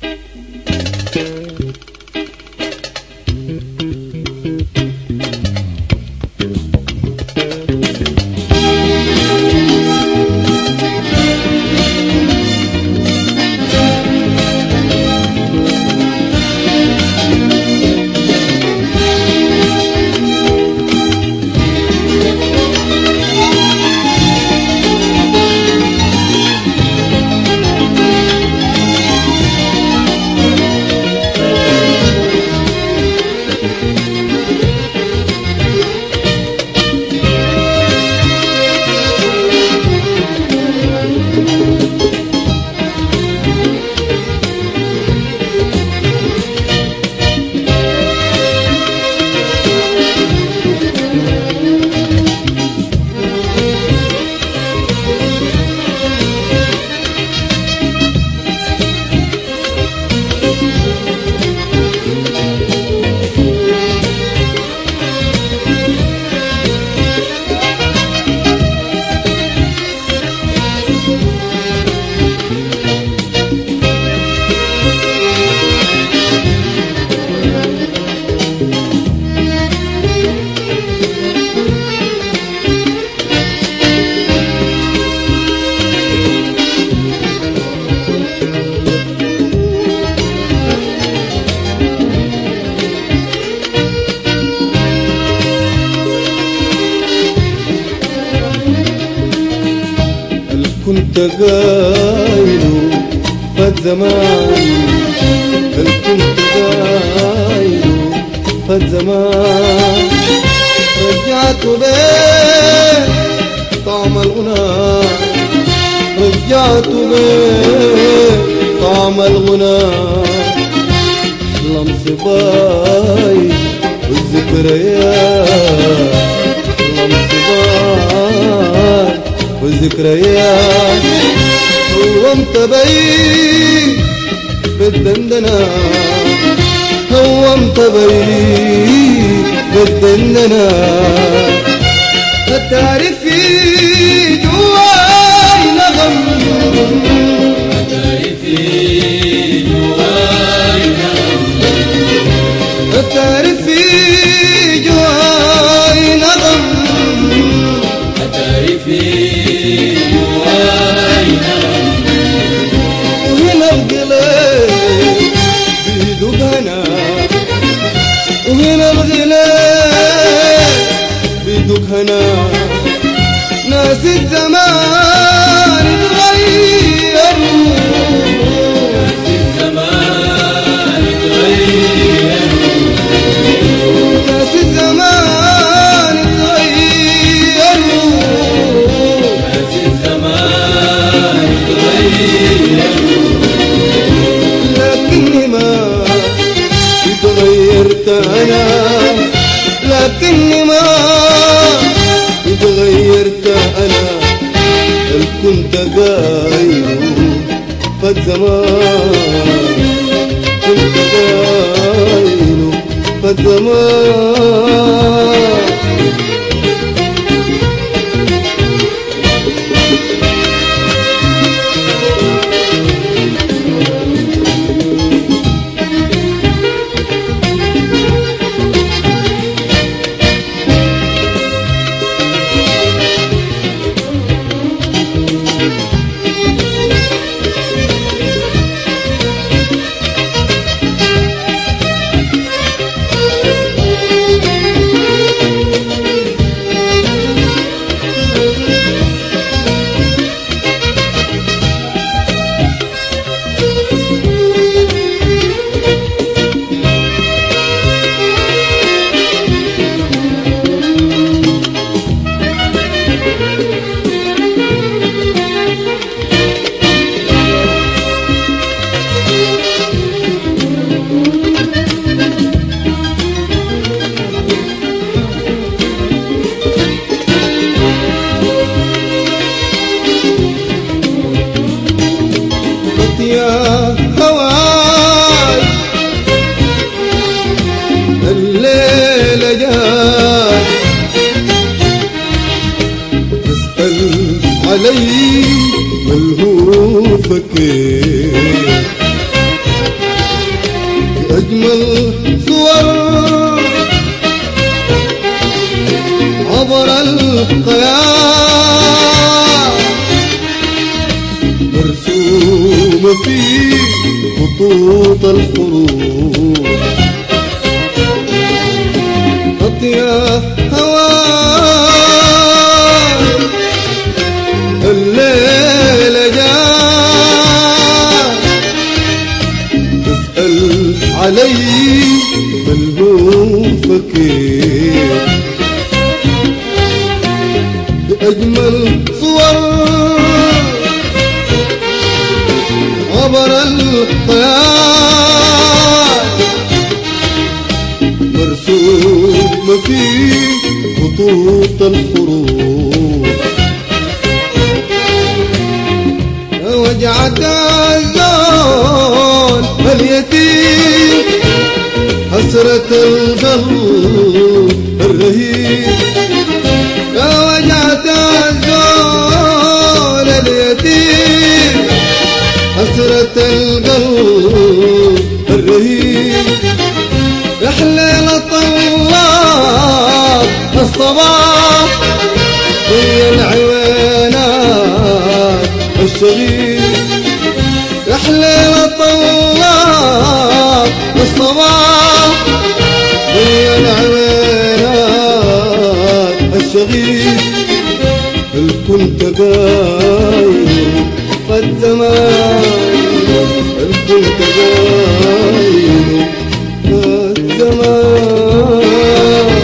هل كنت قايل فات زمان هل كنت قايل فات زمان رجعت بيه طعم الغنى رجعت بيه طعم الغنى لمس باي والذكريات لمس باي والذكريات هومت بي بالدندنة هومت بي بالدندنة التعرفي جواي نغم التعرفي جواي نغم وهنا القلب بيدوب هنا وهنا القلب بيدوب هنا ناس الزمان اتغيروا ناس الزمان اتغيروا لكني ما اتغيرت انا لكني ما اتغيرت انا هل كنت قايل فات زمان كنت قايل فات زمان أجمل صور عبر الخيال مرسومة في خطوط الحروف أطيا هواك الليل جاء تسأل علي بل هو فكير بأجمل صور عبر الخيال مرسوم في خطوط الحروف وجعك الزول اليتيم حسرة القلب الرهيب يا وجعت الزول اليتيم حسرة القلب الرهيب رحلة طلاب الصباح هي العوانات الشغيل رحلة طلاب الصباح هي العوانات الشغيل هل كنت قايل قد زمان هل كنت قايل قد زمان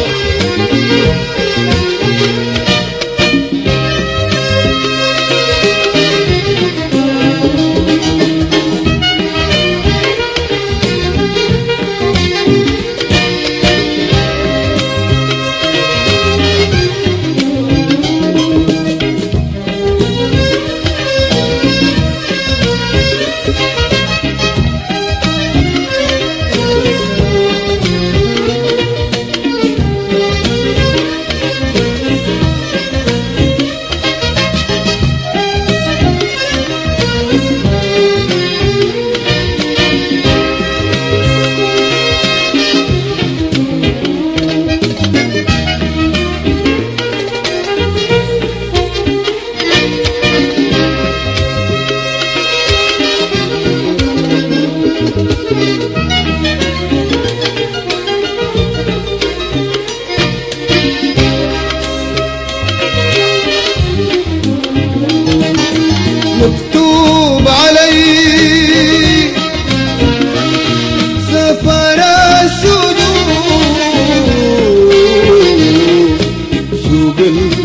مكتوب علي سفر السجود شوق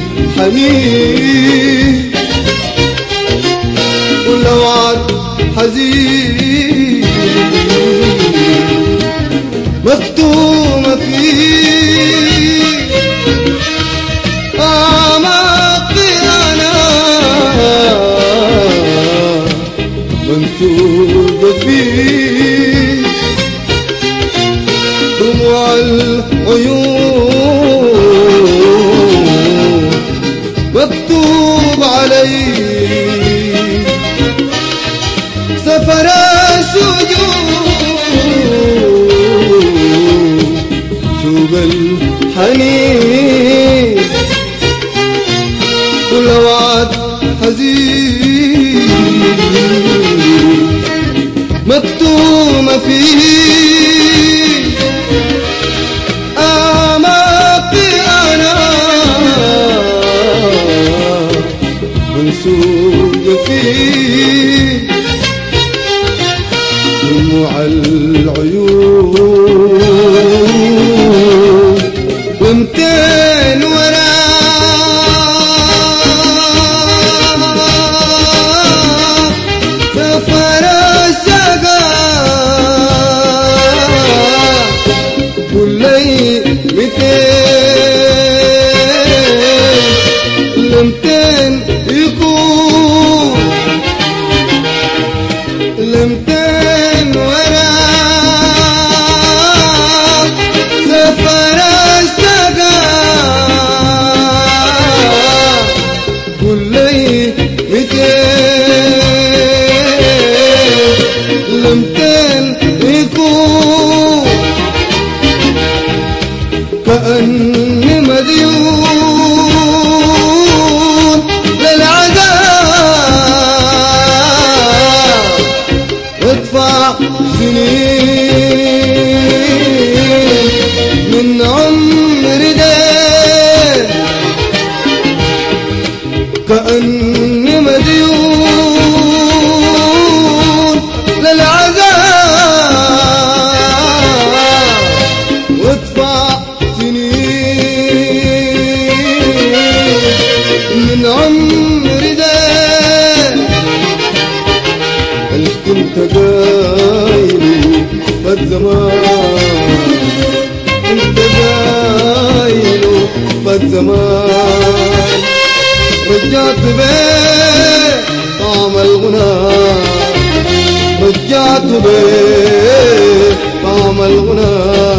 الحنين ولو عاد حزين مكتومة فيه أعماقي أنا منسوبة فيه دموع العيون مكتوب علي سفر السجود شوق الحنين ولو عاد حزين مكتومة فيه أعماقي أنا منسوجة فيه دموع العيون ومتين وراه سفر الشقاء قل لي متين لمتين يكون لمتين وراه وادفع سنين من عمري ده كأني مديون للعذاب وادفع سنين من عمري ده هل كنت قايل فات زمان كنت قايل فات زمان رجعت بيه طعم الغنى رجعت بيه طعم الغنى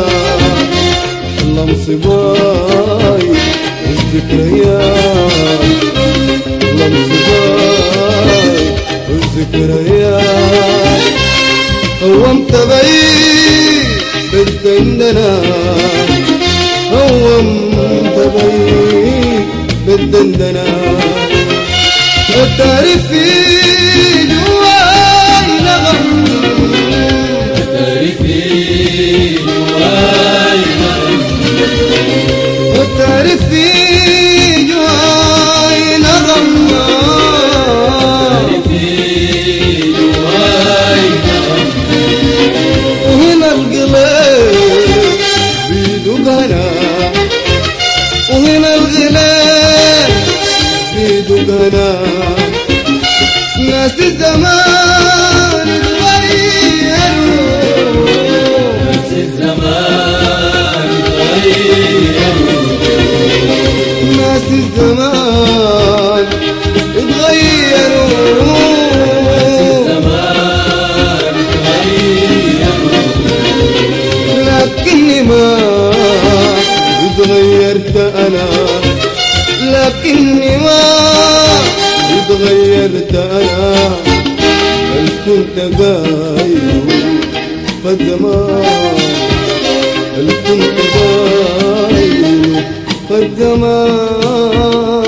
لمس باي الذكريات لمس باي الذكريات قومت بعيد بالدندنة قومت بعيد بالدندنة التعريف في جواي نغم تعرفي جواي والتعريف في جواي نغم تعرفي جواي وهنا القلب بيدق هنا وهنا الغلاب بيدق هنا ناس الزمان اتغيروا نفس الزمان اتغير ناس الزمان اتغيروا الزمان اتغير لكني ما اتغيرت انا لكني ما اتغيرت انا بل كنت قايل فالزمان بل كنت قايل فالزمان